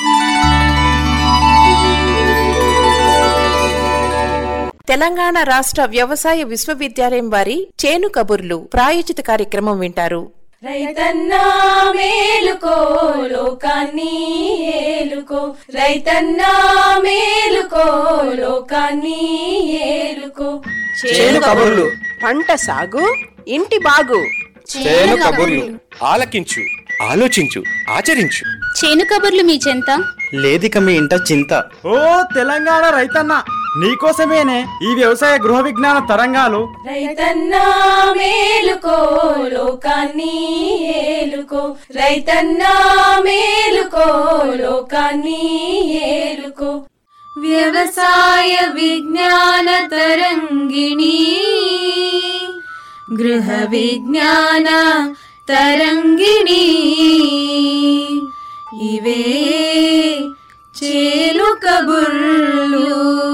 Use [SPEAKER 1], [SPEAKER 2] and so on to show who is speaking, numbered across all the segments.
[SPEAKER 1] తెలంగాణ రాష్ట్ర వ్యవసాయ విశ్వవిద్యాలయం వారి చేను కబుర్లు ప్రాయోజిత కార్యక్రమం వింటారు
[SPEAKER 2] రైతన్నా మేలుకో లోకాన్ని ఏలుకో రైతన్నా మేలుకో లోకాన్ని ఏలుకో
[SPEAKER 3] చేను కబుర్లు
[SPEAKER 4] పంట సాగు ఇంటి బాగు
[SPEAKER 3] చేను కబుర్లు ఆలకించు ఆలోచించు ఆచరించు
[SPEAKER 5] చేను కబుర్లు మీ చెంత
[SPEAKER 3] లేదిక మీ ఇంట చింత
[SPEAKER 6] ఓ తెలంగాణ రైతన్న నీకోసమేనే ఈ వ్యవసాయ గృహ విజ్ఞాన తరంగాలు
[SPEAKER 2] రైతన్నా మేలుకో లోకాన్ని ఏలుకో రైతన్నా మేలుకో లోకాన్ని ఏలుకో వ్యవసాయ విజ్ఞాన తరంగిణి గృహ విజ్ఞాన తరంగిణి ఇవే చేలు కబుర్లు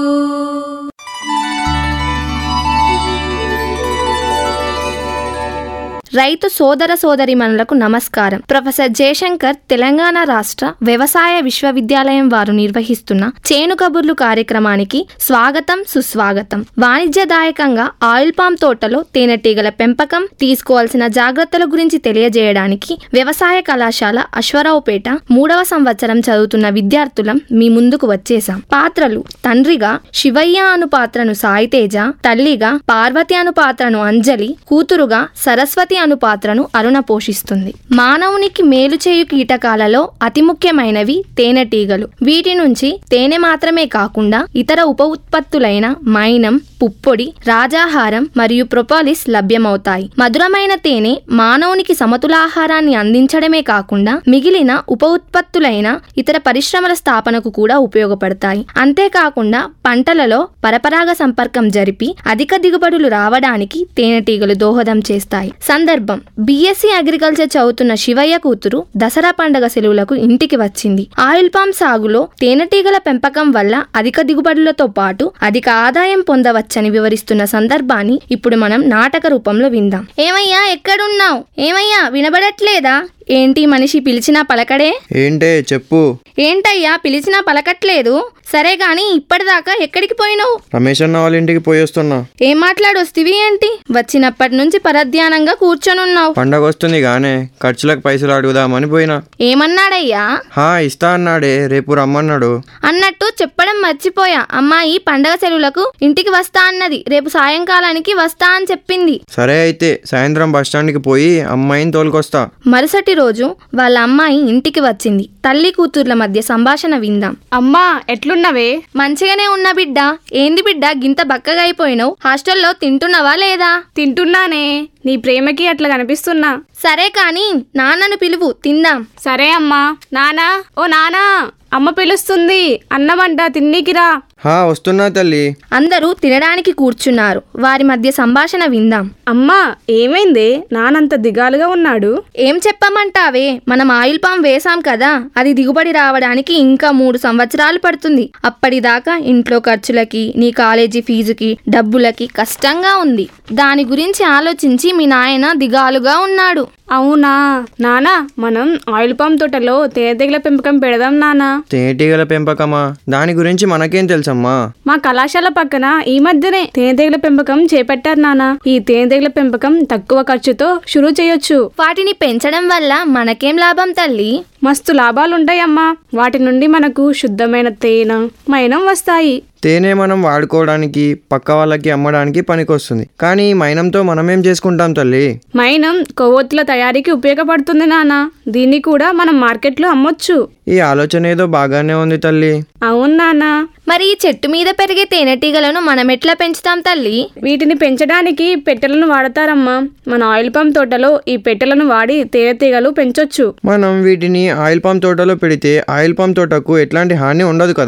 [SPEAKER 7] రైతు సోదర సోదరిమణులకు నమస్కారం ప్రొఫెసర్ జయశంకర్ తెలంగాణ రాష్ట్ర వ్యవసాయ విశ్వవిద్యాలయం వారు నిర్వహిస్తున్న చేను కబుర్లు కార్యక్రమానికి స్వాగతం సుస్వాగతం వాణిజ్యదాయకంగా ఆయిల్ పామ్ తోటలో తేనెటీగల పెంపకం తీసుకోవాల్సిన జాగ్రత్తల గురించి తెలియజేయడానికి వ్యవసాయ కళాశాల అశ్వరావుపేట మూడవ సంవత్సరం చదువుతున్న విద్యార్థులం మీ ముందుకు వచ్చేశాం పాత్రలు తండ్రిగా శివయ్య అను పాత్రను సాయితేజ తల్లిగా పార్వతి అను పాత్రను అంజలి కూతురుగా సరస్వతి అను పాత్రను అరుణ పోషిస్తుంది మానవునికి మేలు చేయు కీటకాలలో అతి ముఖ్యమైనవి తేనెటీగలు వీటి నుంచి తేనె మాత్రమే కాకుండా ఇతర ఉప ఉత్పత్తులైన మైనం పుప్పొడి రాజాహారం మరియు ప్రొపాలిస్ లభ్యమవుతాయి మధురమైన తేనె మానవునికి సమతులాహారాన్ని అందించడమే కాకుండా మిగిలిన ఉప ఉత్పత్తులైన ఇతర పరిశ్రమల స్థాపనకు కూడా ఉపయోగపడతాయి అంతేకాకుండా పంటలలో పరపరాగ సంపర్కం జరిపి అధిక దిగుబడులు రావడానికి తేనెటీగలు దోహదం చేస్తాయి సందర్భం బీఎస్సీ అగ్రికల్చర్ చదువుతున్న శివయ్య కూతురు దసరా పండగ సెలవులకు ఇంటికి వచ్చింది ఆయిల్ పామ్ సాగులో తేనెటీగల పెంపకం వల్ల అధిక దిగుబడులతో పాటు అధిక ఆదాయం పొందవచ్చని వివరిస్తున్న సందర్భాన్ని ఇప్పుడు మనం నాటక రూపంలో విందాం ఏమయ్యా ఎక్కడున్నావు ఏమయ్యా వినబడట్లేదా ఏంటి మనిషి పిలిచినా పలకడే
[SPEAKER 8] ఏంటే చెప్పు
[SPEAKER 7] ఏంటయ్యా పిలిచినా పలకట్లేదు సరే గాని ఇప్పటిదాకా ఎక్కడికి పోయినావు
[SPEAKER 8] రమేష్ అన్న వాళ్ళ ఇంటికి పోయేస్తున్నా
[SPEAKER 7] ఏం మాట్లాడొస్తివి ఏంటి వచ్చినప్పటి నుంచి పరధ్యానంగా కూర్చొనున్నావు
[SPEAKER 8] పండగ వస్తుంది గానే ఖర్చులకు పైసలు అడుగుదామని పోయినా
[SPEAKER 7] ఏమన్నాడయ్యా
[SPEAKER 8] హా ఇస్తా అన్నాడే రేపు రమ్మన్నాడు
[SPEAKER 7] అన్నట్టు చెప్పడం మర్చిపోయా అమ్మాయి పండగ సెలవులకు ఇంటికి వస్తా అన్నది రేపు సాయంకాలానికి వస్తా అని చెప్పింది
[SPEAKER 8] సరే అయితే సాయంత్రం బస్ స్టాండ్కి పోయి అమ్మాయిని తోలుకొస్తా
[SPEAKER 7] మరుసటి రోజు వాళ్ళ అమ్మాయి ఇంటికి వచ్చింది తల్లి కూతుర్ల మధ్య సంభాషణ విందాం
[SPEAKER 9] అమ్మా ఎట్లున్నవే
[SPEAKER 7] మంచిగానే ఉన్న బిడ్డ ఏంది బిడ్డ గింత బక్కగా అయిపోయినావు హాస్టల్లో తింటున్నావా లేదా
[SPEAKER 9] తింటున్నానే నీ ప్రేమకి అట్లా కనిపిస్తున్నా
[SPEAKER 7] సరే కాని నాన్నను పిలువు తిందాం
[SPEAKER 9] సరే అమ్మా నానా ఓ నానా అమ్మ పిలుస్తుంది అన్నమంట తిన్నీకిరా
[SPEAKER 8] హా వస్తున్నా తల్లి
[SPEAKER 7] అందరూ తినడానికి కూర్చున్నారు వారి మధ్య సంభాషణ విందాం
[SPEAKER 9] అమ్మా ఏమైందే నానంత దిగాలుగా ఉన్నాడు
[SPEAKER 7] ఏం చెప్పమంటావే మనం ఆయిల్ పామ్ వేసాం కదా అది దిగుబడి రావడానికి ఇంకా మూడు సంవత్సరాలు పడుతుంది అప్పటిదాకా ఇంట్లో ఖర్చులకి నీ కాలేజీ ఫీజుకి డబ్బులకి కష్టంగా ఉంది దాని గురించి ఆలోచించి మీ నాయన దిగాలుగా ఉన్నాడు
[SPEAKER 9] అవునా నానా మనం ఆయిల్ పామ్ తోటలో తేనెటీగల పెంపకం పెడదాం నానా
[SPEAKER 8] తేనెటీగల పెంపకమా దాని గురించి మనకేం తెలుసమ్మా
[SPEAKER 9] మా కళాశాల పక్కన ఈ మధ్యనే తేనెటీగల పెంపకం చేపట్టారు నానా ఈ తేనెటీగల పెంపకం తక్కువ ఖర్చుతో షురూ చేయొచ్చు
[SPEAKER 7] వాటిని పెంచడం వల్ల మనకేం లాభం తల్లి
[SPEAKER 9] మస్తు లాభాలుంటాయమ్మా వాటి నుండి మనకు శుద్ధమైన తేనె మైనం వస్తాయి
[SPEAKER 8] తేనె మనం వాడుకోవడానికి పక్క వాళ్ళకి అమ్మడానికి పనికొస్తుంది కానీ ఈ మైనంతో మనమేం చేసుకుంటాం తల్లి
[SPEAKER 9] మైనం కొవ్వొత్తుల తయారీకి ఉపయోగపడుతుంది నాన్న దీన్ని కూడా మనం మార్కెట్లో అమ్మొచ్చు
[SPEAKER 8] ఈ ఆలోచన ఏదో బాగానే ఉంది తల్లి
[SPEAKER 9] అవును నాన్న
[SPEAKER 7] మరి ఈ చెట్టు మీద పెరిగే తేనెటీగలను మనం ఎట్లా పెంచుతాం తల్లి
[SPEAKER 9] వీటిని పెంచడానికి పెట్టెలను వాడతారమ్మా మన ఆయిల్ పంప్ తోటలో ఈ పెట్టెలను వాడి తేనెటీగలు పెంచొచ్చు
[SPEAKER 8] మనం వీటిని ఆయిల్ పంప్ తోటలో పెడితే ఆయిల్ పంప్ తోటకు ఎట్లాంటి హాని ఉండదు కదా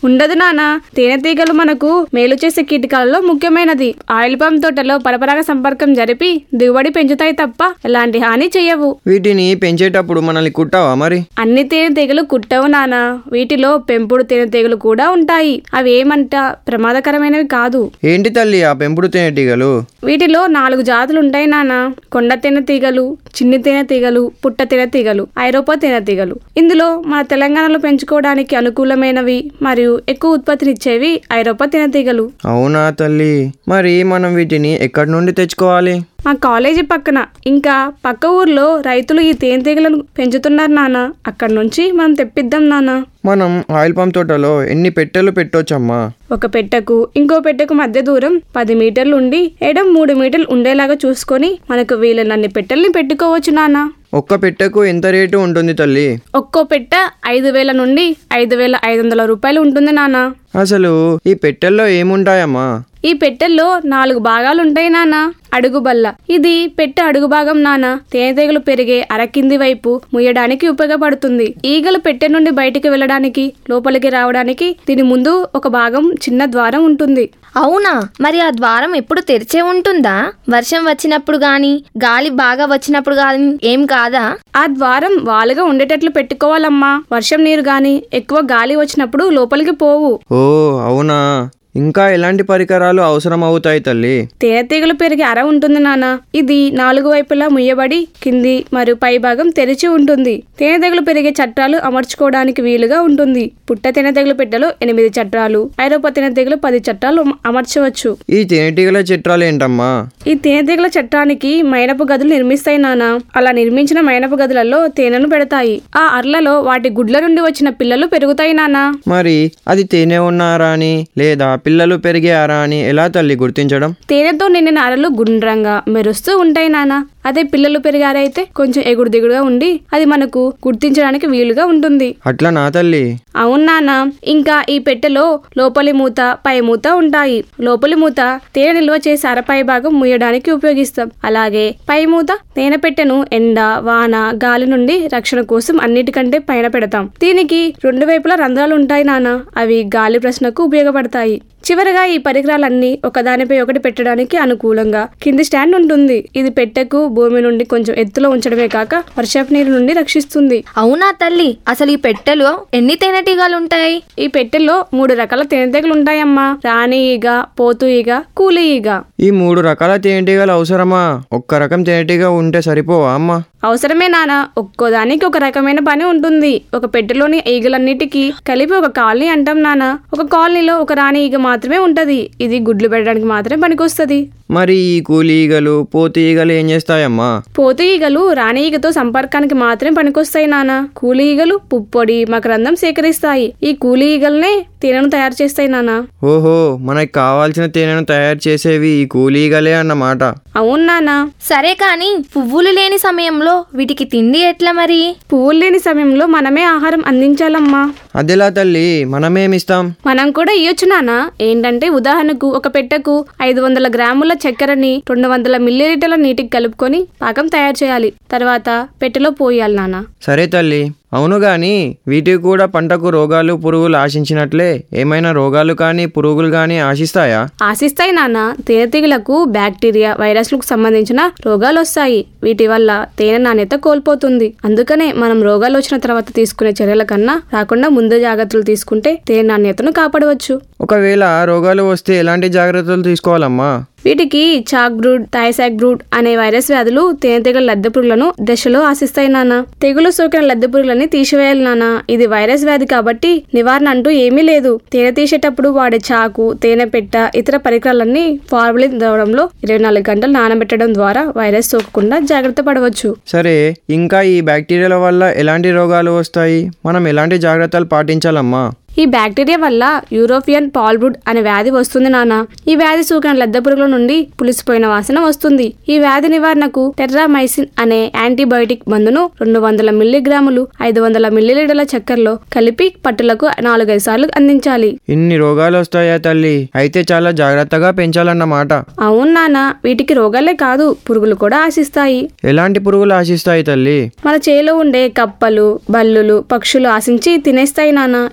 [SPEAKER 9] ఉండదు నాన్న తేనెటీగలు మనకు మేలు చేసే కీటకాలలో ముఖ్యమైనది ఆయిల్ పామ్ తోటలో పరపరాగ సంపర్కం జరిపి దిగుబడి పెంచుతాయి తప్ప ఎలాంటి హాని చేయవు
[SPEAKER 8] వీటిని పెంచేటప్పుడు మనల్ని కుట్టావా మరి
[SPEAKER 9] అన్ని తేనెటీగలు కుట్టవు నాన్న వీటిలో పెంపుడు తేనెటీగలు కూడా ఉంటాయి అవి ఏమంట ప్రమాదకరమైనవి కాదు
[SPEAKER 8] ఏంటి తల్లి ఆ పెంపుడు తేనెటీగలు
[SPEAKER 9] వీటిలో నాలుగు జాతులు ఉంటాయి నాన్న కొండ తేనెటీగలు చిన్ని తేనెటీగలు పుట్ట తేనెటీగలు ఐరోపా తేనెటీగలు ఇందులో మన తెలంగాణలో పెంచుకోవడానికి అనుకూలమైనవి మరియు ఎక్కువ ఉత్పత్తినిచ్చేవి ఐరోపా తేనెటీగలు
[SPEAKER 8] అవునా తల్లి మరి మనం వీటిని ఎక్కడి నుండి తెచ్చుకోవాలి
[SPEAKER 9] మా కాలేజీ పక్కన ఇంకా పక్క ఊర్లో రైతులు ఈ తేనెటీగలను పెంచుతున్నారు నాన్న అక్కడి నుంచి మనం తెప్పిద్దాం నాన్న
[SPEAKER 8] మనం ఆయిల్ పంప్ తోటలో ఎన్ని పెట్టెలు పెట్టొచ్చమ్మా
[SPEAKER 9] ఒక పెట్టెకు ఇంకో పెట్టెకు మధ్య దూరం పది మీటర్లు ఉండి ఎడం మూడు మీటర్లు ఉండేలాగా చూసుకొని మనకు వీలైనన్ని పెట్టెల్ని పెట్టుకోవచ్చు నాన్న
[SPEAKER 8] ఒక్క పెట్టెకు ఎంత రేటు ఉంటుంది తల్లి
[SPEAKER 9] ఒక్కో పెట్టె ఐదు వేల నుండి ఐదు వేల ఐదు వందల రూపాయలు ఉంటుంది నాన్న
[SPEAKER 8] అసలు ఈ పెట్టెల్లో ఏముంటాయమ్మా
[SPEAKER 9] ఈ పెట్టెల్లో నాలుగు భాగాలు ఉంటాయి నాన్న అడుగు బల్ల ఇది పెట్టె అడుగు భాగం నాన్న తేనెటీగలు పెరిగే అరకింది వైపు ముయ్యడానికి ఉపయోగపడుతుంది ఈగలు పెట్టె నుండి బయటికి వెళ్ళడానికి లోపలికి రావడానికి దీని ముందు ఒక భాగం చిన్న ద్వారం ఉంటుంది
[SPEAKER 7] అవునా మరి ఆ ద్వారం ఎప్పుడు తెరిచే ఉంటుందా వర్షం వచ్చినప్పుడు గాని గాలి బాగా వచ్చినప్పుడు గాని ఏం కాదా
[SPEAKER 9] ఆ ద్వారం వాలుగా ఉండేటట్లు పెట్టుకోవాలమ్మా వర్షం నీరు గాని ఎక్కువ గాలి వచ్చినప్పుడు లోపలికి పోవు
[SPEAKER 8] ఓ అవునా ఇంకా ఎలాంటి పరికరాలు అవసరం అవుతాయి తల్లి
[SPEAKER 9] తేనెటీగలు పెరిగే అర ఉంటుంది నాన్న ఇది నాలుగు వైపులా ముయ్యబడి కింది మరియు పై భాగం తెరిచి ఉంటుంది తేనెటీగలు పెరిగే చట్రాలు అమర్చుకోవడానికి వీలుగా ఉంటుంది పుట్ట తేనెటీగలు పెట్టెలో ఎనిమిది చట్రాలు ఐరోపా తేనెటీగలు పది చట్రాలు అమర్చవచ్చు
[SPEAKER 8] ఈ తేనెటీగల చిత్రాలు ఏంటమ్మా
[SPEAKER 9] ఈ తేనెటీగల చట్టానికి మైనపు గదులు నిర్మిస్తాయి నాన్న అలా నిర్మించిన మైనపు గదులలో తేనెను పెడతాయి ఆ అర్లలో వాటి గుడ్ల నుండి వచ్చిన పిల్లలు పెరుగుతాయి నాన్న
[SPEAKER 8] మరి అది తేనె ఉన్నారా అని లేదా పిల్లలు పెరిగారా అని ఎలా తల్లి గుర్తించడం
[SPEAKER 9] తేనెతో నిండిన అరలు గుండ్రంగా మెరుస్తూ ఉంటాయి నాన్న అదే పిల్లలు పెరిగారైతే కొంచెం ఎగుడు దిగుడుగా ఉండి అది మనకు గుర్తించడానికి వీలుగా ఉంటుంది
[SPEAKER 8] అట్లా నా తల్లి
[SPEAKER 9] అవును నాన్న ఇంకా ఈ పెట్టెలో లోపలి మూత పై మూత ఉంటాయి లోపలి మూత తేనె నిల్వ చేసి అరపై భాగం ముయ్యడానికి ఉపయోగిస్తాం అలాగే పై మూత తేనె పెట్టెను ఎండ వాన గాలి నుండి రక్షణ కోసం అన్నిటికంటే పైన పెడతాం దీనికి రెండు వైపులా రంధ్రాలు ఉంటాయి నాన్న అవి గాలి ప్రశ్నకు ఉపయోగపడతాయి చివరగా ఈ పరికరాలన్నీ ఒకదానిపై ఒకటి పెట్టడానికి అనుకూలంగా కింది స్టాండ్ ఉంటుంది ఇది పెట్టెకు భూమి నుండి కొంచెం ఎత్తులో ఉంచడమే కాక వర్షపు నీరు నుండి రక్షిస్తుంది
[SPEAKER 7] అవునా తల్లి అసలు ఈ పెట్టెలో ఎన్ని తేనెటీగలు ఉంటాయి
[SPEAKER 9] ఈ పెట్టెలో మూడు రకాల తేనెటీగలు ఉంటాయమ్మా రాణి ఈగ పోతు ఈగ కూలి ఈగ
[SPEAKER 8] ఈ మూడు రకాల తేనెటీగలు అవసరమా ఒక్క రకం తేనెటీగ ఉంటే సరిపోవా అమ్మా
[SPEAKER 9] అవసరమే నాన్న ఒక్కోదానికి ఒక రకమైన పని ఉంటుంది ఒక పెట్టెలోని ఈగలన్నిటికీ కలిపి ఒక కాలనీ అంటాం నాన్న ఒక కాలనీలో ఒక రాణి ఈగ మాత్రమే ఉంటది ఇది గుడ్లు పెట్టడానికి మాత్రమే పనికొస్తది
[SPEAKER 8] మరి ఈ కూలి ఈగలు పోతి ఈగలు ఏం చేస్తాయమ్మా
[SPEAKER 9] పోతు ఈగలు రాణి ఈగతో సంపర్కానికి మాత్రమే పనికొస్తాయి నాన్న కూలి ఈగలు పుప్పొడి మకరందం సేకరిస్తాయి ఈ కూలి ఈగలనే తేనెను తయారు చేస్తాయి నాన్న
[SPEAKER 8] ఓహో మనకి కావాల్సిన తేనెను తయారు చేసేవి ఈ కూలి ఈగలే అన్నమాట
[SPEAKER 9] అవును నాన్న
[SPEAKER 7] సరే కానీ పువ్వులు లేని సమయంలో వీటికి తిండి ఎట్లా మరి
[SPEAKER 9] పువ్వులు లేని సమయంలో మనమే ఆహారం అందించాలమ్మా
[SPEAKER 8] అదెలా తల్లి మనమేమిస్తాం
[SPEAKER 9] మనం కూడా ఇయ్యొచ్చు నాన్న ఏంటంటే ఉదాహరణకు ఒక పెట్టెకు ఐదు వందల గ్రాముల చక్కెరని రెండు వందల మిల్లీలీటర్ల నీటికి కలుపుకొని పాకం తయారు చేయాలి తర్వాత పెట్టెలో పోయాలి నాన్న
[SPEAKER 8] సరే తల్లి అవును గాని వీటికి కూడా పంటకు రోగాలు పురుగులు ఆశించినట్లే ఏమైనా రోగాలు కానీ పురుగులు కానీ ఆశిస్తాయా
[SPEAKER 9] ఆశిస్తాయి నాన్న తేనెటీగలకు బ్యాక్టీరియా వైరస్లకు సంబంధించిన రోగాలు వస్తాయి వీటి వల్ల తేనె నాణ్యత కోల్పోతుంది అందుకనే మనం రోగాలు వచ్చిన తర్వాత తీసుకునే చర్యల కన్నా రాకుండా ముందే జాగ్రత్తలు తీసుకుంటే తేనె నాణ్యతను కాపాడవచ్చు
[SPEAKER 8] ఒకవేళ రోగాలు వస్తే ఎలాంటి జాగ్రత్తలు తీసుకోవాలమ్మా
[SPEAKER 9] వీటికి చాక్ బ్రూడ్ థైసాక్ బ్రూడ్ అనే వైరస్ వ్యాధులు తేనెటీగల లద్దె పురుగులను దశలో ఆశిస్తాయి నాన్న తెగులు సోకిన లద్దె పురుగులని తీసివేయాలి నాన్న ఇది వైరస్ వ్యాధి కాబట్టి నివారణ అంటూ ఏమీ లేదు తేనె తీసేటప్పుడు వాడే చాకు తేనె పెట్ట ఇతర పరికరాలన్నీ ఫార్మలిన్ ద్రవడంలో ఇరవై నాలుగు గంటలు నానబెట్టడం ద్వారా వైరస్ సోకకుండా జాగ్రత్త పడవచ్చు
[SPEAKER 8] సరే ఇంకా ఈ బ్యాక్టీరియాల వల్ల ఎలాంటి రోగాలు వస్తాయి మనం ఎలాంటి జాగ్రత్తలు పాటించాలమ్మా
[SPEAKER 9] ఈ బ్యాక్టీరియా వల్ల యూరోపియన్ పాల్బ్రుడ్ అనే వ్యాధి వస్తుంది నాన్న ఈ వ్యాధి సోకిన లద్దె పురుగుల నుండి పులిసిపోయిన వాసన వస్తుంది ఈ వ్యాధి నివారణకు టెర్రామైసిన్ అనే యాంటీబయోటిక్ మందును రెండు వందల మిల్లీగ్రాములు ఐదు వందల మిల్లీలీటర్ల చక్కెరలో కలిపి పట్టులకు నాలుగైదు సార్లు అందించాలి
[SPEAKER 8] ఇన్ని రోగాలు వస్తాయా తల్లి అయితే చాలా జాగ్రత్తగా పెంచాలన్నమాట
[SPEAKER 9] అవును నాన్న వీటికి రోగాలే కాదు పురుగులు కూడా ఆశిస్తాయి
[SPEAKER 8] ఎలాంటి పురుగులు ఆశిస్తాయి తల్లి
[SPEAKER 9] మన చేలో ఉండే కప్పలు బల్లులు పక్షులు ఆశించి తినేస్తాయి నాన్న ఇంకా చీ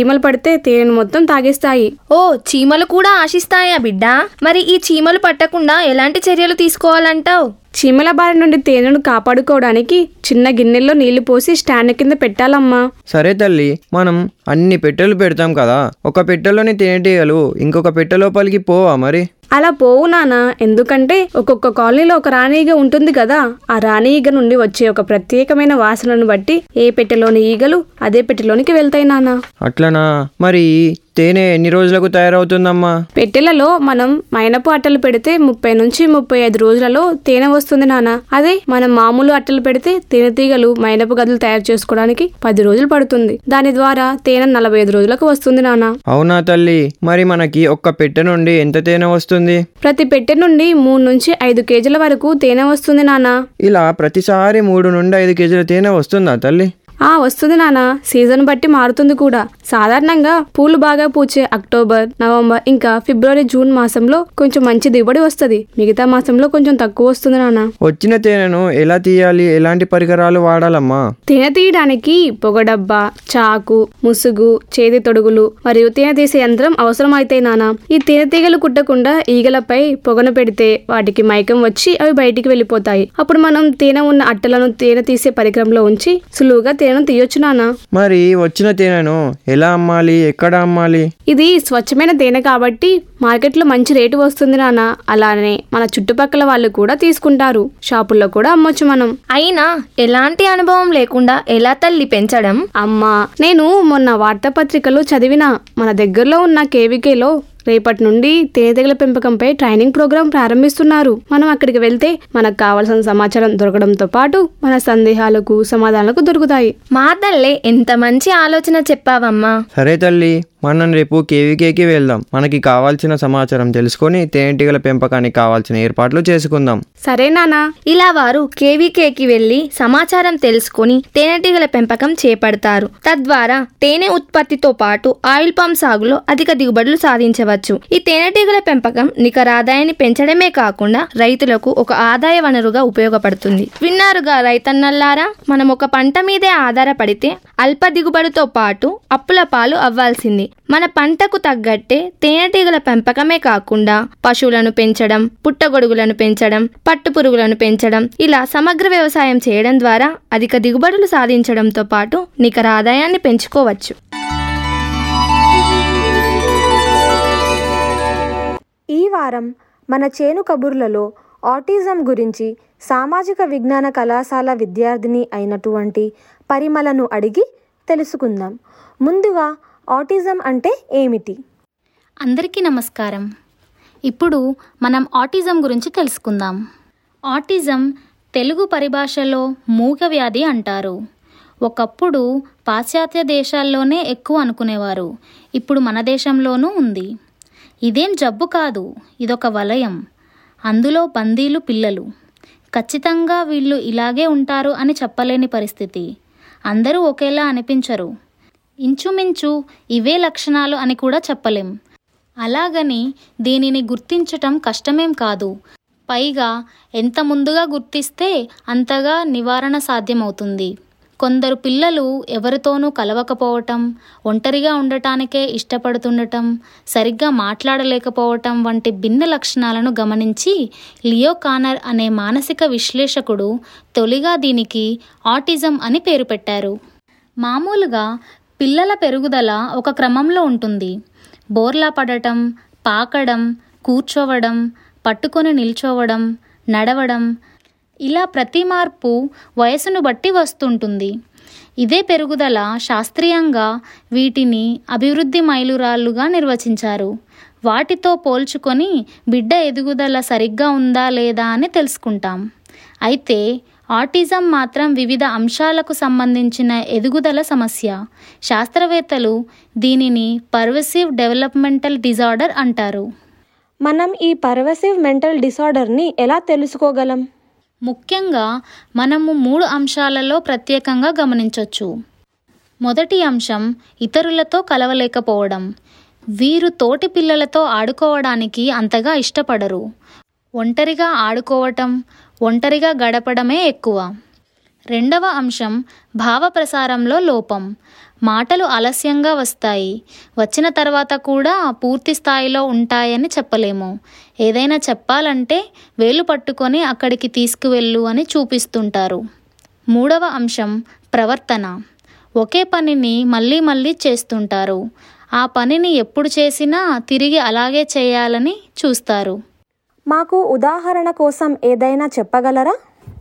[SPEAKER 9] చీమలు పడితే తేనెను మొత్తం తాగేస్తాయి
[SPEAKER 7] ఓ చీమలు కూడా ఆశిస్తాయా బిడ్డ మరి ఈ చీమలు పట్టకుండా ఎలాంటి చర్యలు తీసుకోవాలంటావు
[SPEAKER 9] చీమల బారి నుండి తేనెను కాపాడుకోవడానికి చిన్న గిన్నెల్లో నీళ్లు పోసి స్టాండ్ కింద పెట్టాలమ్మా
[SPEAKER 8] సరే తల్లి మనం అన్ని పెట్టెలు పెడతాం కదా ఒక పెట్టెలోని తేనెటీగలు ఇంకొక పెట్టె లోపలికి పోవా మరి
[SPEAKER 9] అలా పోవు నాన్న ఎందుకంటే ఒక్కొక్క కాలనీలో ఒక రాణి ఈగ ఉంటుంది కదా ఆ రాణి ఈగ నుండి వచ్చే ఒక ప్రత్యేకమైన వాసనను బట్టి ఏ పెట్టెలోని ఈగలు అదే పెట్టెలోనికి వెళ్తాయి నాన్న
[SPEAKER 8] అట్లనా మరి తేనె ఎన్ని రోజులకు తయారవుతుందమ్మా
[SPEAKER 9] పెట్టెలలో మనం మైనపు అట్టలు పెడితే ముప్పై నుంచి ముప్పై ఐదు రోజులలో తేనె వస్తుంది నాన్న అదే మనం మామూలు అట్టలు పెడితే తేనెటీగలు మైనపు గదులు తయారు చేసుకోవడానికి పది రోజులు పడుతుంది దాని ద్వారా తేనె నలభై ఐదు రోజులకు వస్తుంది నాన్న
[SPEAKER 8] అవునా తల్లి మరి మనకి ఒక్క పెట్టె నుండి ఎంత తేనె వస్తుంది
[SPEAKER 9] ప్రతి పెట్టె నుండి మూడు నుంచి ఐదు కేజీల వరకు తేనె వస్తుంది నాన్న
[SPEAKER 8] ఇలా ప్రతిసారి మూడు నుండి ఐదు కేజీల తేనె వస్తుందా తల్లి
[SPEAKER 9] ఆ వస్తుంది నాన్న సీజన్ బట్టి మారుతుంది కూడా సాధారణంగా పూలు బాగా పూచే అక్టోబర్ నవంబర్ ఇంకా ఫిబ్రవరి జూన్ మాసంలో కొంచెం మంచి దిగుబడి వస్తుంది మిగతా మాసంలో కొంచెం తక్కువ వస్తుంది నాన్న
[SPEAKER 8] వచ్చిన తేనెను ఎలా తీయాలి ఎలాంటి పరికరాలు వాడాలమ్మా
[SPEAKER 9] తేనె తీయడానికి పొగడబ్బా చాకు ముసుగు చేతి తొడుగులు మరియు తేనె తీసే యంత్రం అవసరం అవుతాయి నాన్న ఈ తేనె తీగలు కుట్టకుండా ఈగలపై పొగను పెడితే వాటికి మైకం వచ్చి అవి బయటికి వెళ్ళిపోతాయి అప్పుడు మనం తేనె ఉన్న అట్టలను తేనె తీసే పరికరంలో ఉంచి సులువుగా తేనెను తీయొచ్చు నాన్న
[SPEAKER 8] మరి వచ్చిన తేనెను ఎలా అమ్మాలి ఎక్కడ అమ్మాలి
[SPEAKER 9] ఇది స్వచ్ఛమైన తేనె కాబట్టి మార్కెట్లో మంచి రేటు వస్తుంది నాన్న అలానే మన చుట్టుపక్కల వాళ్ళు కూడా తీసుకుంటారు షాపుల్లో కూడా అమ్మొచ్చు మనం
[SPEAKER 7] అయినా ఎలాంటి అనుభవం లేకుండా ఎలా తల్లి పెంచడం
[SPEAKER 9] అమ్మా నేను మొన్న వార్తాపత్రికలో చదివిన మన దగ్గరలో ఉన్న కేవీకేలో రేపటి నుండి తేనెటీగల పెంపకంపై ట్రైనింగ్ ప్రోగ్రాం ప్రారంభిస్తున్నారు మనం అక్కడికి వెళ్తే మనకు కావాల్సిన సమాచారం దొరకడంతో పాటు మన సందేహాలకు సమాధానాలకు దొరుకుతాయి
[SPEAKER 7] మా తల్లే ఎంత మంచి ఆలోచన చెప్పావమ్మా
[SPEAKER 8] సరే తల్లి మనం రేపు కేవీకేకి వెళ్దాం మనకి కావాల్సిన సమాచారం తెలుసుకొని తేనెటీగల పెంపకానికి కావాల్సిన ఏర్పాట్లు చేసుకుందాం
[SPEAKER 9] సరే నానా
[SPEAKER 7] ఇలా వారు కేవీకేకి వెళ్లి సమాచారం తెలుసుకొని తేనెటీగల పెంపకం చేపడతారు తద్వారా తేనె ఉత్పత్తితో పాటు ఆయిల్ పామ్ సాగులో అధిక దిగుబడులు సాధించవచ్చు ఈ తేనెటీగల పెంపకం నికర ఆదాయాన్ని పెంచడమే కాకుండా రైతులకు ఒక ఆదాయ వనరుగా ఉపయోగపడుతుంది విన్నారుగా రైతన్నల్లారా మనం ఒక పంట మీదే ఆధారపడితే అల్ప దిగుబడితో పాటు అప్పుల పాలు అవ్వాల్సింది మన పంటకు తగ్గట్టే తేనెటీగల పెంపకమే కాకుండా పశువులను పెంచడం పుట్టగొడుగులను పెంచడం పట్టుపురుగులను పెంచడం ఇలా సమగ్ర వ్యవసాయం చేయడం ద్వారా అధిక దిగుబడులు సాధించడంతో పాటు నికర ఆదాయాన్ని పెంచుకోవచ్చు
[SPEAKER 5] ఈ వారం మన చేను కబుర్లలో ఆటిజం గురించి సామాజిక విజ్ఞాన కళాశాల విద్యార్థిని అయినటువంటి పరిమళను అడిగి తెలుసుకుందాం ముందుగా ఆటిజం అంటే ఏమిటి
[SPEAKER 10] అందరికీ నమస్కారం ఇప్పుడు మనం ఆటిజం గురించి తెలుసుకుందాం ఆటిజం తెలుగు పరిభాషలో మూగ వ్యాధి అంటారు ఒకప్పుడు పాశ్చాత్య దేశాల్లోనే ఎక్కువ అనుకునేవారు ఇప్పుడు మన దేశంలోనూ ఉంది ఇదేం జబ్బు కాదు ఇదొక వలయం అందులో బందీలు పిల్లలు ఖచ్చితంగా వీళ్ళు ఇలాగే ఉంటారు అని చెప్పలేని పరిస్థితి అందరూ ఒకేలా అనిపించరు ఇంచుమించు ఇవే లక్షణాలు అని కూడా చెప్పలేం అలాగని దీనిని గుర్తించటం కష్టమేం కాదు పైగా ఎంత ముందుగా గుర్తిస్తే అంతగా నివారణ సాధ్యమవుతుంది కొందరు పిల్లలు ఎవరితోనూ కలవకపోవటం ఒంటరిగా ఉండటానికే ఇష్టపడుతుండటం సరిగ్గా మాట్లాడలేకపోవటం వంటి భిన్న లక్షణాలను గమనించి లియో కానర్ అనే మానసిక విశ్లేషకుడు తొలిగా దీనికి ఆటిజం అని పేరు పెట్టారు మామూలుగా పిల్లల పెరుగుదల ఒక క్రమంలో ఉంటుంది బోర్లా పడటం పాకడం కూర్చోవడం పట్టుకొని నిల్చోవడం నడవడం ఇలా ప్రతి మార్పు వయసును బట్టి వస్తుంటుంది ఇదే పెరుగుదల శాస్త్రీయంగా వీటిని అభివృద్ధి మైలురాళ్లుగా నిర్వచించారు వాటితో పోల్చుకొని బిడ్డ ఎదుగుదల సరిగ్గా ఉందా లేదా అని తెలుసుకుంటాం అయితే ఆటిజం మాత్రం వివిధ అంశాలకు సంబంధించిన ఎదుగుదల సమస్య శాస్త్రవేత్తలు దీనిని పర్వసివ్ డెవలప్మెంటల్ డిజార్డర్ అంటారు
[SPEAKER 5] మనం ఈ పర్వసివ్ మెంటల్ డిసార్డర్ని ఎలా తెలుసుకోగలం
[SPEAKER 10] ముఖ్యంగా మనము మూడు అంశాలలో ప్రత్యేకంగా గమనించవచ్చు మొదటి అంశం ఇతరులతో కలవలేకపోవడం వీరు తోటి పిల్లలతో ఆడుకోవడానికి అంతగా ఇష్టపడరు ఒంటరిగా ఆడుకోవటం ఒంటరిగా గడపడమే ఎక్కువ రెండవ అంశం భావ ప్రసారంలో లోపం మాటలు ఆలస్యంగా వస్తాయి వచ్చిన తర్వాత కూడా పూర్తి స్థాయిలో ఉంటాయని చెప్పలేము ఏదైనా చెప్పాలంటే వేలు పట్టుకొని అక్కడికి తీసుకువెళ్ళు అని చూపిస్తుంటారు మూడవ అంశం ప్రవర్తన ఒకే పనిని మళ్ళీ మళ్ళీ చేస్తుంటారు ఆ పనిని ఎప్పుడు చేసినా తిరిగి అలాగే చేయాలని చూస్తారు
[SPEAKER 5] మాకు ఉదాహరణ కోసం ఏదైనా చెప్పగలరా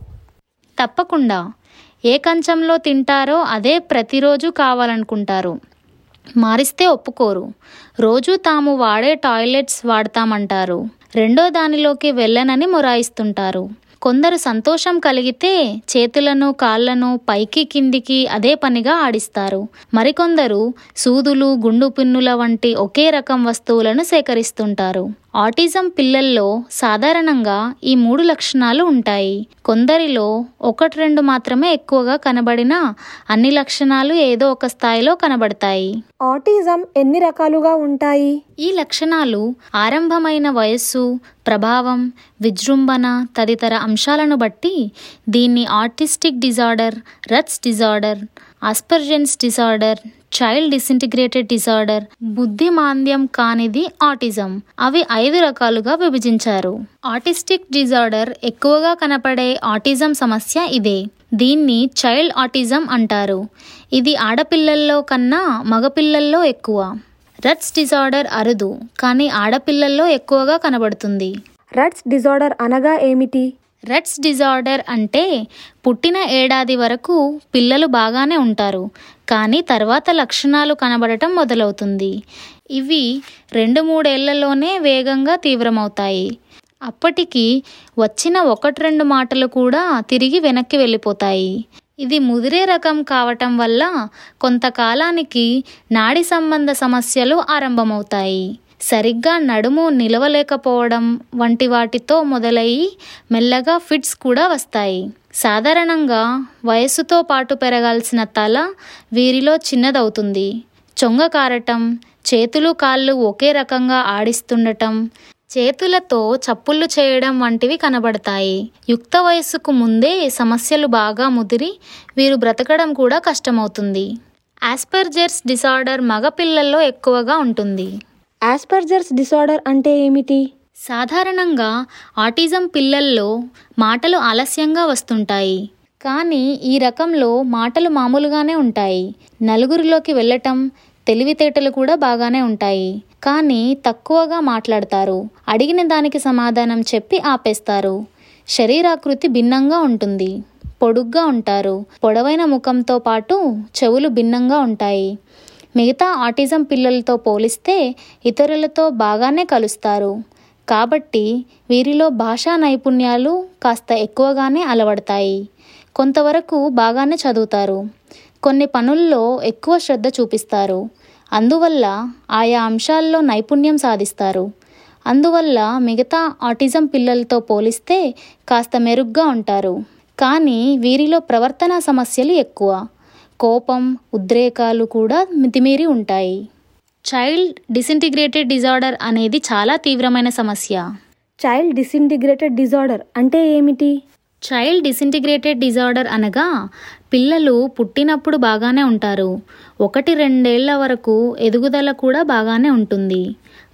[SPEAKER 10] తప్పకుండా ఏ కంచంలో తింటారో అదే ప్రతిరోజు కావాలనుకుంటారు మారిస్తే ఒప్పుకోరు రోజు తాము వాడే టాయిలెట్స్ వాడతామంటారు రెండో దానిలోకి వెళ్ళనని మొరాయిస్తుంటారు కొందరు సంతోషం కలిగితే చేతులను కాళ్లను పైకి కిందికి అదే పనిగా ఆడిస్తారు మరికొందరు సూదులు గుండు పిన్నుల వంటి ఒకే రకం వస్తువులను సేకరిస్తుంటారు ఆటిజం పిల్లల్లో సాధారణంగా ఈ మూడు లక్షణాలు ఉంటాయి కొందరిలో ఒకటి రెండు మాత్రమే ఎక్కువగా కనబడినా అన్ని లక్షణాలు ఏదో ఒక స్థాయిలో కనబడతాయి
[SPEAKER 5] ఆటిజం ఎన్ని రకాలుగా ఉంటాయి
[SPEAKER 10] ఈ లక్షణాలు ఆరంభమైన వయస్సు ప్రభావం విజృంభణ తదితర అంశాలను బట్టి దీన్ని artistic disorder Rett's disorder Asperger's disorder child disintegrated disorder బుద్ధి మాంద్యం కానిది ఆటిజం అవి ఐదు రకాలుగా విభజించారు ఆటిస్టిక్ డిజార్డర్ ఎక్కువగా కనపడే ఆటిజం సమస్య ఇదే దీన్ని చైల్డ్ ఆటిజం అంటారు ఇది ఆడపిల్లల్లో కన్నా మగపిల్లల్లో ఎక్కువ రట్స్ డిజార్డర్ అరుదు కానీ ఆడపిల్లల్లో ఎక్కువగా కనబడుతుంది
[SPEAKER 5] రట్స్ డిజార్డర్ అనగా ఏమిటి
[SPEAKER 10] రెట్స్ డిజార్డర్ అంటే పుట్టిన ఏడాది వరకు పిల్లలు బాగానే ఉంటారు కానీ తర్వాత లక్షణాలు కనబడటం మొదలవుతుంది ఇవి రెండు మూడేళ్లలోనే వేగంగా తీవ్రమవుతాయి అప్పటికి వచ్చిన ఒకటి రెండు మాటలు కూడా తిరిగి వెనక్కి వెళ్ళిపోతాయి ఇది ముదిరే రకం కావటం వల్ల కొంతకాలానికి నాడి సంబంధ సమస్యలు ఆరంభమవుతాయి సరిగ్గా నడుము నిలవలేకపోవడం వంటి వాటితో మొదలయ్యి మెల్లగా ఫిట్స్ కూడా వస్తాయి సాధారణంగా వయస్సుతో పాటు పెరగాల్సిన తల వీరిలో చిన్నదవుతుంది చొంగ కారటం చేతులు కాళ్ళు ఒకే రకంగా ఆడిస్తుండటం చేతులతో చప్పుళ్ళు చేయడం వంటివి కనబడతాయి యుక్త వయస్సుకు ముందే సమస్యలు బాగా ముదిరి వీరు బ్రతకడం కూడా కష్టమవుతుంది ఆస్పర్జర్స్ డిసార్డర్ మగపిల్లల్లో ఎక్కువగా ఉంటుంది
[SPEAKER 5] ఆస్పర్జర్స్ డిసార్డర్ అంటే ఏమిటి
[SPEAKER 10] సాధారణంగా ఆటిజం పిల్లల్లో మాటలు ఆలస్యంగా వస్తుంటాయి కానీ ఈ రకంలో మాటలు మామూలుగానే ఉంటాయి నలుగురిలోకి వెళ్ళటం తెలివితేటలు కూడా బాగానే ఉంటాయి కానీ తక్కువగా మాట్లాడతారు అడిగిన దానికి సమాధానం చెప్పి ఆపేస్తారు శరీరాకృతి భిన్నంగా ఉంటుంది పొడుగ్గా ఉంటారు పొడవైన ముఖంతో పాటు చెవులు భిన్నంగా ఉంటాయి మిగతా ఆటిజం పిల్లలతో పోలిస్తే ఇతరులతో బాగానే కలుస్తారు కాబట్టి వీరిలో భాషా నైపుణ్యాలు కాస్త ఎక్కువగానే అలవడతాయి కొంతవరకు బాగానే చదువుతారు కొన్ని పనుల్లో ఎక్కువ శ్రద్ధ చూపిస్తారు అందువల్ల ఆయా అంశాల్లో నైపుణ్యం సాధిస్తారు అందువల్ల మిగతా ఆటిజం పిల్లలతో పోలిస్తే కాస్త మెరుగ్గా ఉంటారు కానీ వీరిలో ప్రవర్తన సమస్యలు ఎక్కువ కోపం ఉద్రేకాలు కూడా మితిమీరి ఉంటాయి చైల్డ్ డిసింటిగ్రేటెడ్ డిజార్డర్ అనేది చాలా తీవ్రమైన సమస్య
[SPEAKER 5] చైల్డ్ డిసింటిగ్రేటెడ్ డిజార్డర్ అంటే ఏమిటి
[SPEAKER 10] చైల్డ్ డిసింటిగ్రేటెడ్ డిజార్డర్ అనగా పిల్లలు పుట్టినప్పుడు బాగానే ఉంటారు ఒకటి రెండేళ్ల వరకు ఎదుగుదల కూడా బాగానే ఉంటుంది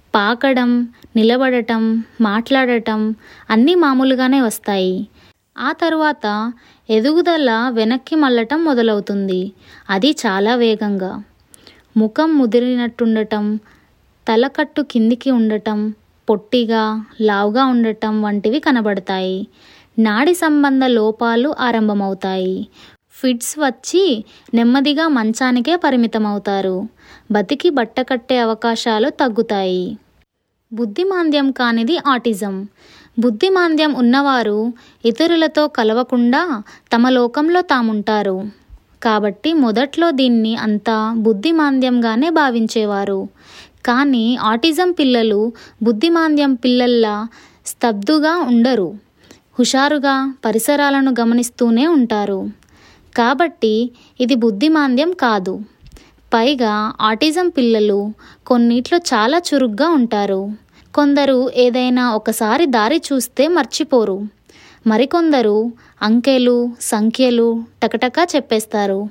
[SPEAKER 10] పాకడం నిలబడటం మాట్లాడటం అన్నీ మామూలుగానే వస్తాయి ఆ తరువాత ఎదుగుదల వెనక్కి మళ్ళటం మొదలవుతుంది అది చాలా వేగంగా ముఖం ముదిరినట్టుండటం తలకట్టు కిందికి ఉండటం పొట్టిగా లావుగా ఉండటం వంటివి కనబడతాయి నాడి సంబంధ లోపాలు ఆరంభమవుతాయి ఫిట్స్ వచ్చి నెమ్మదిగా మంచానికే పరిమితమవుతారు బతికి బట్ట కట్టే అవకాశాలు తగ్గుతాయి బుద్ధిమాంద్యం కానిది ఆటిజం బుద్ధిమాంద్యం ఉన్నవారు ఇతరులతో కలవకుండా తమ లోకంలో తాముంటారు కాబట్టి మొదట్లో దీన్ని అంతా బుద్ధిమాంద్యంగానే భావించేవారు కానీ ఆటిజం పిల్లలు బుద్ధిమాంద్యం పిల్లల్లా స్తబ్దుగా ఉండరు హుషారుగా పరిసరాలను గమనిస్తూనే ఉంటారు కాబట్టి ఇది బుద్ధిమాంద్యం కాదు పైగా ఆటిజం పిల్లలు కొన్నిట్లో చాలా చురుగ్గా ఉంటారు కొందరు ఏదైనా ఒకసారి దారి చూస్తే మర్చిపోరు మరికొందరు అంకెలు సంఖ్యలు టకటకా చెప్పేస్తారు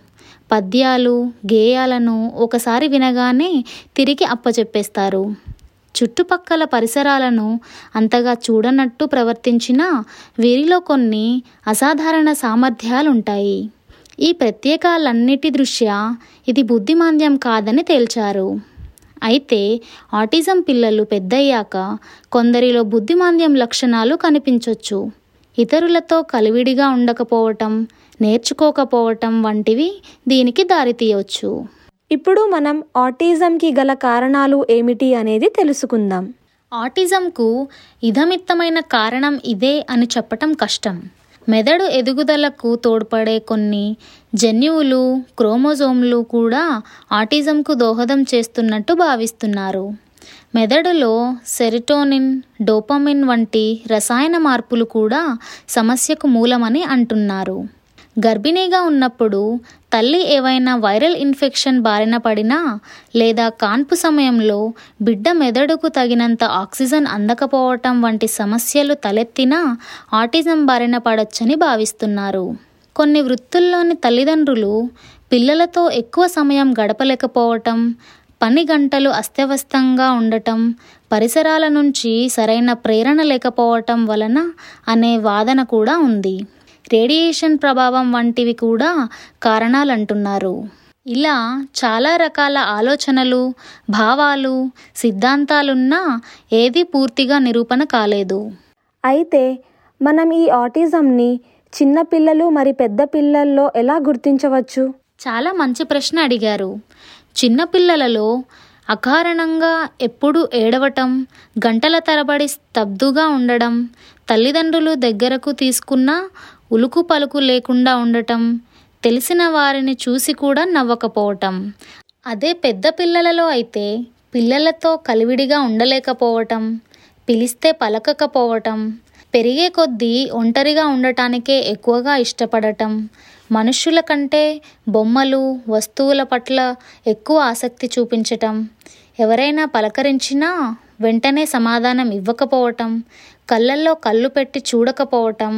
[SPEAKER 10] పద్యాలు గేయాలను ఒకసారి వినగానే తిరిగి అప్పచెప్పేస్తారు చుట్టుపక్కల పరిసరాలను అంతగా చూడనట్టు ప్రవర్తించినా వీరిలో కొన్ని అసాధారణ సామర్థ్యాలుంటాయి ఈ ప్రత్యేకాలన్నిటి దృష్ట్యా ఇది బుద్ధిమాంద్యం కాదని తేల్చారు అయితే ఆటిజం పిల్లలు పెద్దయ్యాక కొందరిలో బుద్ధిమాంద్యం లక్షణాలు కనిపించవచ్చు ఇతరులతో కలివిడిగా ఉండకపోవటం నేర్చుకోకపోవటం వంటివి దీనికి దారితీయవచ్చు
[SPEAKER 5] ఇప్పుడు మనం ఆటిజంకి గల కారణాలు ఏమిటి అనేది తెలుసుకుందాం
[SPEAKER 10] ఆటిజంకు ఇదమిత్తమైన కారణం ఇదే అని చెప్పటం కష్టం మెదడు ఎదుగుదలకు తోడ్పడే కొన్ని జన్యువులు క్రోమోజోమ్లు కూడా ఆటిజంకు దోహదం చేస్తున్నట్టు భావిస్తున్నారు మెదడులో సెరిటోనిన్ డోపమిన్ వంటి రసాయన మార్పులు కూడా సమస్యకు మూలమని అంటున్నారు గర్భిణీగా ఉన్నప్పుడు తల్లి ఏవైనా వైరల్ ఇన్ఫెక్షన్ బారిన పడినా లేదా కాన్పు సమయంలో బిడ్డ మెదడుకు తగినంత ఆక్సిజన్ అందకపోవటం వంటి సమస్యలు తలెత్తినా ఆటిజం బారిన పడొచ్చని భావిస్తున్నారు కొన్ని వృత్తుల్లోని తల్లిదండ్రులు పిల్లలతో ఎక్కువ సమయం గడపలేకపోవటం పని గంటలు అస్తవ్యస్తంగా ఉండటం పరిసరాల నుంచి సరైన ప్రేరణ లేకపోవటం వలన అనే వాదన కూడా ఉంది రేడియేషన్ ప్రభావం వంటివి కూడా కారణాలంటున్నారు ఇలా చాలా రకాల ఆలోచనలు భావాలు సిద్ధాంతాలున్నా ఏది పూర్తిగా నిరూపణ కాలేదు
[SPEAKER 5] అయితే మనం ఈ ఆటిజంని చిన్న పిల్లలు మరి పెద్ద పిల్లల్లో ఎలా గుర్తించవచ్చు
[SPEAKER 10] చాలా మంచి ప్రశ్న అడిగారు చిన్నపిల్లలలో అకారణంగా ఎప్పుడు ఏడవటం గంటల తరబడి స్తబ్దుగా ఉండడం తల్లిదండ్రులు దగ్గరకు తీసుకున్న ఉలుకు పలుకు లేకుండా ఉండటం తెలిసిన వారిని చూసి కూడా నవ్వకపోవటం అదే పెద్ద పిల్లలలో అయితే పిల్లలతో కలివిడిగా ఉండలేకపోవటం పిలిస్తే పలకకపోవటం పెరిగే కొద్దీ ఒంటరిగా ఉండటానికే ఎక్కువగా ఇష్టపడటం మనుష్యుల కంటే బొమ్మలు వస్తువుల పట్ల ఎక్కువ ఆసక్తి చూపించటం ఎవరైనా పలకరించినా వెంటనే సమాధానం ఇవ్వకపోవటం కళ్ళల్లో కళ్ళు పెట్టి చూడకపోవటం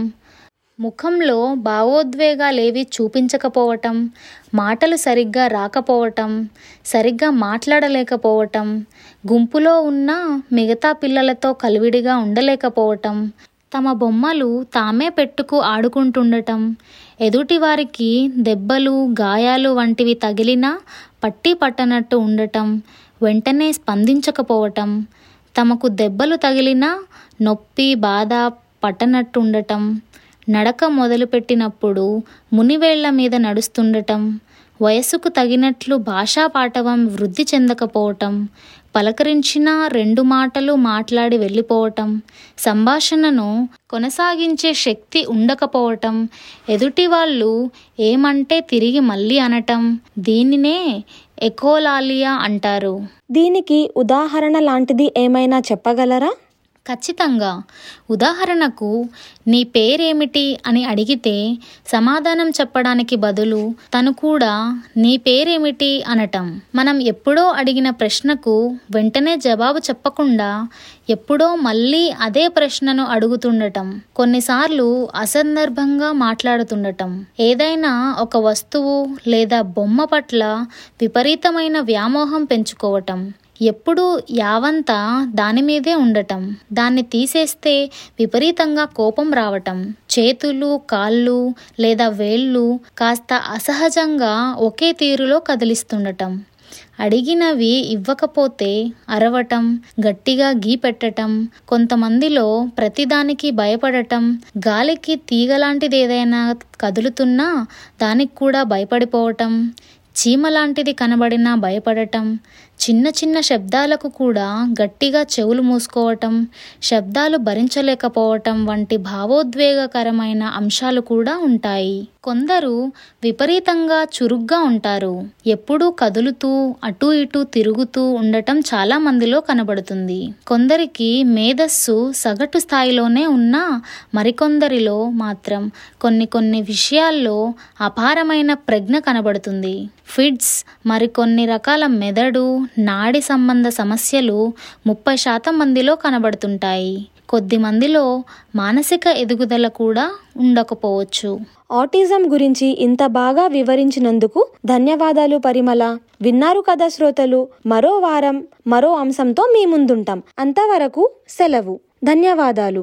[SPEAKER 10] ముఖంలో భావోద్వేగాలేవి చూపించకపోవటం మాటలు సరిగ్గా రాకపోవటం సరిగ్గా మాట్లాడలేకపోవటం గుంపులో ఉన్న మిగతా పిల్లలతో కలివిడిగా ఉండలేకపోవటం తమ బొమ్మలు తామే పెట్టుకు ఆడుకుంటుండటం ఎదుటివారికి దెబ్బలు గాయాలు వంటివి తగిలినా పట్టి పట్టనట్టు ఉండటం వెంటనే స్పందించకపోవటం తమకు దెబ్బలు తగిలినా నొప్పి బాధ పట్టనట్టు ఉండటం నడక మొదలుపెట్టినప్పుడు మునివేళ్ల మీద నడుస్తుండటం వయసుకు తగినట్లు భాషా పాటవం వృద్ధి చెందకపోవటం పలకరించినా రెండు మాటలు మాట్లాడి వెళ్ళిపోవటం సంభాషణను కొనసాగించే శక్తి ఉండకపోవటం ఎదుటి వాళ్ళు ఏమంటే తిరిగి మళ్ళీ అనటం దీనినే ఎకోలాలియా అంటారు
[SPEAKER 5] దీనికి ఉదాహరణ లాంటిది ఏమైనా చెప్పగలరా
[SPEAKER 10] ఖచ్చితంగా ఉదాహరణకు నీ పేరేమిటి అని అడిగితే సమాధానం చెప్పడానికి బదులు తను కూడా నీ పేరేమిటి అనటం మనం ఎప్పుడో అడిగిన ప్రశ్నకు వెంటనే జవాబు చెప్పకుండా ఎప్పుడో మళ్ళీ అదే ప్రశ్నను అడుగుతుండటం కొన్నిసార్లు అసందర్భంగా మాట్లాడుతుండటం ఏదైనా ఒక వస్తువు లేదా బొమ్మ పట్ల విపరీతమైన వ్యామోహం పెంచుకోవటం ఎప్పుడు యావంతా దాని మీదే ఉండటం దాన్ని తీసేస్తే విపరీతంగా కోపం రావటం చేతులు కాళ్ళు లేదా వేళ్ళు కాస్త అసహజంగా ఒకే తీరులో కదిలిస్తుండటం అడిగినవి ఇవ్వకపోతే అరవటం గట్టిగా గీ పెట్టటం కొంతమందిలో ప్రతిదానికి భయపడటం గాలికి తీగలాంటిది ఏదైనా కదులుతున్నా దానికి కూడా భయపడిపోవటం చీమ లాంటిది కనబడినా భయపడటం చిన్న చిన్న శబ్దాలకు కూడా గట్టిగా చెవులు మూసుకోవటం శబ్దాలు భరించలేకపోవటం వంటి భావోద్వేగకరమైన అంశాలు కూడా ఉంటాయి కొందరు విపరీతంగా చురుగ్గా ఉంటారు ఎప్పుడూ కదులుతూ అటూ ఇటూ తిరుగుతూ ఉండటం చాలా మందిలో కనబడుతుంది కొందరికి మేధస్సు సగటు స్థాయిలోనే ఉన్నా మరికొందరిలో మాత్రం కొన్ని కొన్ని విషయాల్లో అపారమైన ప్రజ్ఞ కనబడుతుంది ఫిడ్స్ మరికొన్ని రకాల మెదడు నాడి సంబంధ సమస్యలు ముప్పై శాతం మందిలో కనబడుతుంటాయి కొద్ది మందిలో మానసిక ఎదుగుదల కూడా ఉండకపోవచ్చు
[SPEAKER 5] ఆటిజం గురించి ఇంత బాగా వివరించినందుకు ధన్యవాదాలు పరిమళ విన్నారు కదా శ్రోతలు మరో వారం మరో అంశంతో మీ ముందుంటాం అంతవరకు సెలవు ధన్యవాదాలు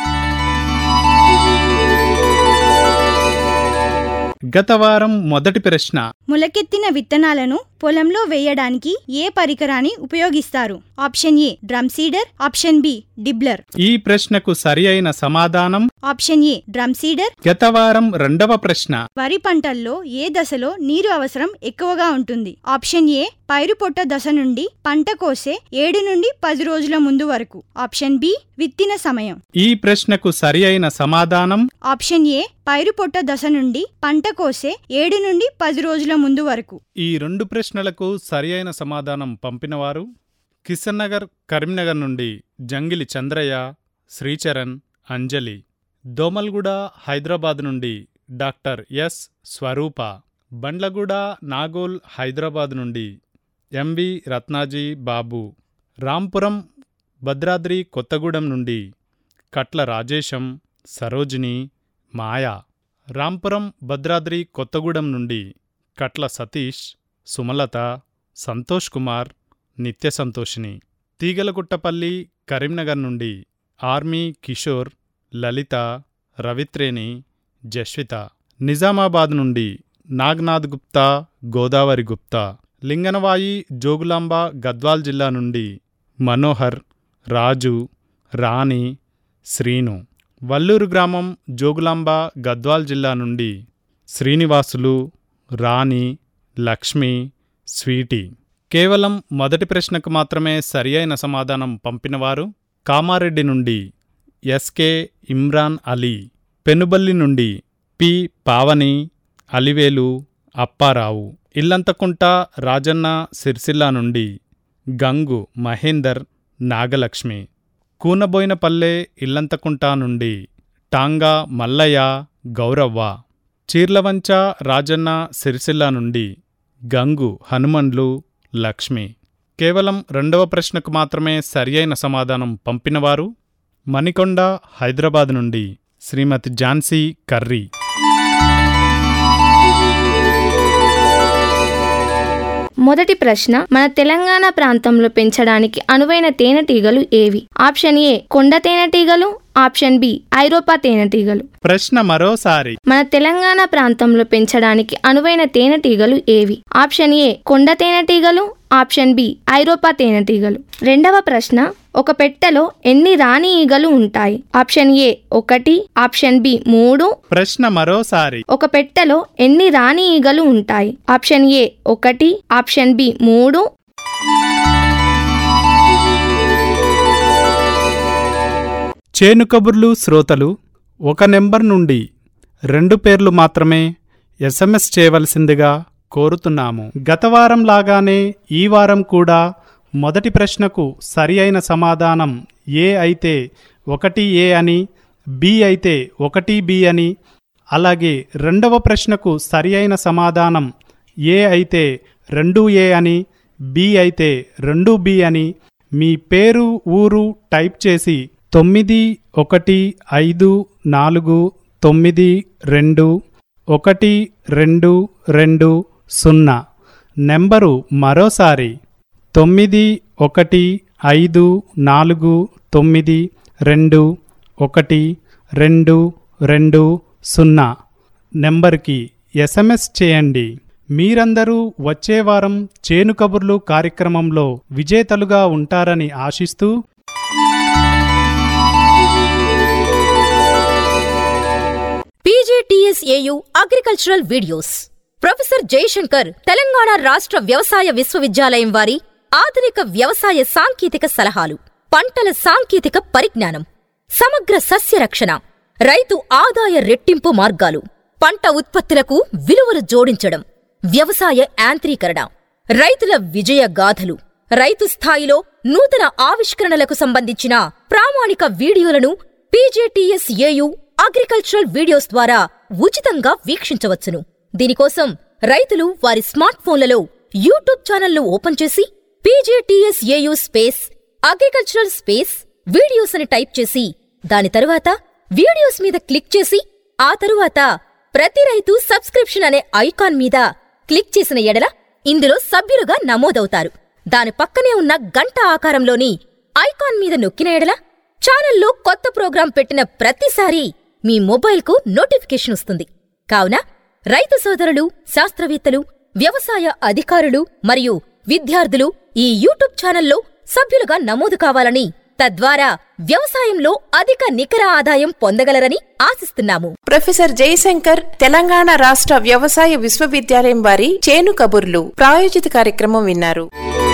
[SPEAKER 11] గత వారం మొదటి ప్రశ్న
[SPEAKER 12] మొలకెత్తిన విత్తనాలను పొలంలో వేయడానికి ఏ పరికరాన్ని ఉపయోగిస్తారు option A drum seeder option B dibbler
[SPEAKER 11] ఈ ప్రశ్నకు సరి అయిన సమాధానం
[SPEAKER 12] ఆప్షన్ ఏ డ్రమ్ సీడర్
[SPEAKER 11] గత వారం రెండవ ప్రశ్న
[SPEAKER 12] వరి పంటల్లో ఏ దశలో నీరు అవసరం ఎక్కువగా ఉంటుంది ఆప్షన్ ఏ పైరు పొట్ట దశ నుండి పంట కోసే ఏడు నుండి పది రోజుల ముందు వరకు ఆప్షన్ బి విత్తిన సమయం
[SPEAKER 11] ఈ ప్రశ్నకు సరి అయిన సమాధానం
[SPEAKER 12] ఆప్షన్ ఏ పైరు పొట్ట దశ నుండి పంట కోసే ఏడు నుండి పది రోజుల ముందు వరకు
[SPEAKER 11] ఈ రెండు ప్రశ్నలకు సరి అయిన సమాధానం పంపినవారు కిషన్ నగర్ కరీంనగర్ నుండి జంగిలి చంద్రయ్య శ్రీచరణ్ అంజలి దోమల్గూడ హైదరాబాద్ నుండి డాక్టర్ ఎస్ స్వరూప బండ్లగూడ నాగోల్ హైదరాబాద్ నుండి ఎంవి రత్నాజీ బాబు రాంపురం భద్రాద్రి కొత్తగూడెం నుండి కట్ల రాజేశం సరోజిని మాయా రాంపురం భద్రాద్రి కొత్తగూడెం నుండి కట్ల సతీష్ సుమలత సంతోష్ కుమార్ నిత్య సంతోషిని తీగలగుట్టపల్లి కరీంనగర్ నుండి ఆర్మీ కిషోర్ లలిత రవిత్రేణి జస్విత నిజామాబాద్ నుండి నాగ్నాథ్ గుప్తా గోదావరి గుప్తా లింగనవాయి జోగులాంబ గద్వాల్ జిల్లా నుండి మనోహర్ రాజు రాణి శ్రీను వల్లూరు గ్రామం జోగులాంబ గద్వాల్ జిల్లా నుండి శ్రీనివాసులు రాణి లక్ష్మి స్వీటీ కేవలం మొదటి ప్రశ్నకు మాత్రమే సరి అయిన సమాధానం పంపినవారు కామారెడ్డి నుండి ఎస్కే ఇమ్రాన్ అలీ పెనుబల్లి నుండి పి పావని అలివేలు అప్పారావు ఇల్లంతకుంట రాజన్న సిరిసిల్ల నుండి గంగు మహేందర్ నాగలక్ష్మి కూనబోయినపల్లె ఇల్లంతకుంట నుండి టాంగా మల్లయ్య గౌరవ్వ చీర్లవంచ రాజన్న సిరిసిల్ల నుండి గంగు హనుమండ్లు లక్ష్మి కేవలం రెండవ ప్రశ్నకు మాత్రమే సరియైన సమాధానం పంపినవారు మణికొండ హైదరాబాద్ నుండి శ్రీమతి ఝాన్సీ కర్రీ
[SPEAKER 7] మొదటి ప్రశ్న మన తెలంగాణ ప్రాంతంలో పెంచడానికి అనువైన తేనెటీగలు ఏవి ఆప్షన్ ఏ కొండ తేనెటీగలు ఆప్షన్ బి ఐరోపా తేనెటీగలు
[SPEAKER 11] ప్రశ్న మరోసారి
[SPEAKER 7] మన తెలంగాణ ప్రాంతంలో పెంచడానికి అనువైన తేనెటీగలు ఏవి ఆప్షన్ ఏ కొండ తేనెటీగలు ఆప్షన్ బి ఐరోపా తేనెటీగలు రెండవ ప్రశ్న ఒక పెట్టెలో ఎన్ని రాణి ఈగలు ఉంటాయి ఆప్షన్ ఏ ఒకటి ఆప్షన్ బి మూడు
[SPEAKER 11] ప్రశ్న మరోసారి
[SPEAKER 7] ఒక పెట్టెలో ఎన్ని రాణి ఈగలు ఉంటాయి ఆప్షన్ ఏ ఒకటి ఆప్షన్ బి మూడు
[SPEAKER 11] చేను కబుర్లు శ్రోతలు ఒక నెంబర్ నుండి రెండు పేర్లు మాత్రమే ఎస్ఎంఎస్ చేయవలసిందిగా కోరుతున్నాము గత వారం లాగానే ఈ వారం కూడా మొదటి ప్రశ్నకు సరి అయిన సమాధానం ఏ అయితే ఒకటి ఏ అని బి అయితే ఒకటి బి అని అలాగే రెండవ ప్రశ్నకు సరి అయిన సమాధానం ఏ అయితే రెండు ఏ అని బి అయితే రెండు బి అని మీ పేరు ఊరు టైప్ చేసి తొమ్మిది ఒకటి ఐదు నాలుగు తొమ్మిది రెండు ఒకటి రెండు రెండు సున్నా నెంబరు మరోసారి తొమ్మిది ఒకటి ఐదు నాలుగు తొమ్మిది రెండు ఒకటి రెండు రెండు సున్నా నెంబర్కి ఎస్ఎంఎస్ చేయండి మీరందరూ వచ్చే వారం చేను కబుర్లు కార్యక్రమంలో విజేతలుగా ఉంటారని ఆశిస్తూ
[SPEAKER 13] P G T S A U agricultural videos professor Jayashankar Telangana రాష్ట్ర వ్యవసాయ విశ్వవిద్యాలయం వారి ఆధునిక వ్యవసాయ సాంకేతిక సలహాలు పంటల సాంకేతిక పరిజ్ఞానం సమగ్ర సస్య రక్షణ రైతు ఆదాయ రెట్టింపు మార్గాలు పంట ఉత్పత్తులకు విలువలు జోడించడం వ్యవసాయ యాంత్రీకరణ రైతుల విజయ గాథలు రైతు స్థాయిలో నూతన ఆవిష్కరణలకు సంబంధించిన ప్రామాణిక వీడియోలను పీజేటీఎస్ఏయు అగ్రికల్చరల్ వీడియోస్ ద్వారా ఉచితంగా వీక్షించవచ్చును దీనికోసం రైతులు వారి స్మార్ట్ ఫోన్లలో యూట్యూబ్ ఛానల్ను ఓపెన్ చేసి P J T S A U space agricultural space videos అని టైప్ చేసి దాని తరువాత వీడియోస్ మీద క్లిక్ చేసి ఆ తరువాత ప్రతి రైతు సబ్స్క్రిప్షన్ అనే ఐకాన్ మీద క్లిక్ చేసిన ఎడల ఇందులో సభ్యులుగా నమోదవుతారు దాని పక్కనే ఉన్న గంట ఆకారంలోని ఐకాన్ మీద నొక్కిన ఎడల ఛానల్లో కొత్త ప్రోగ్రాం పెట్టిన ప్రతిసారి మీ మొబైల్కు నోటిఫికేషన్ వస్తుంది కావున రైతు సోదరులు శాస్త్రవేత్తలు వ్యవసాయ అధికారులు మరియు విద్యార్థులు ఈ యూట్యూబ్ ఛానల్లో సభ్యులుగా నమోదు కావాలని తద్వారా వ్యవసాయంలో అధిక నికర ఆదాయం పొందగలరని ఆశిస్తున్నాము
[SPEAKER 1] ప్రొఫెసర్ జయశంకర్ తెలంగాణ రాష్ట్ర వ్యవసాయ విశ్వవిద్యాలయం వారి చేను కబుర్లు ప్రాయోజిత కార్యక్రమం విన్నారు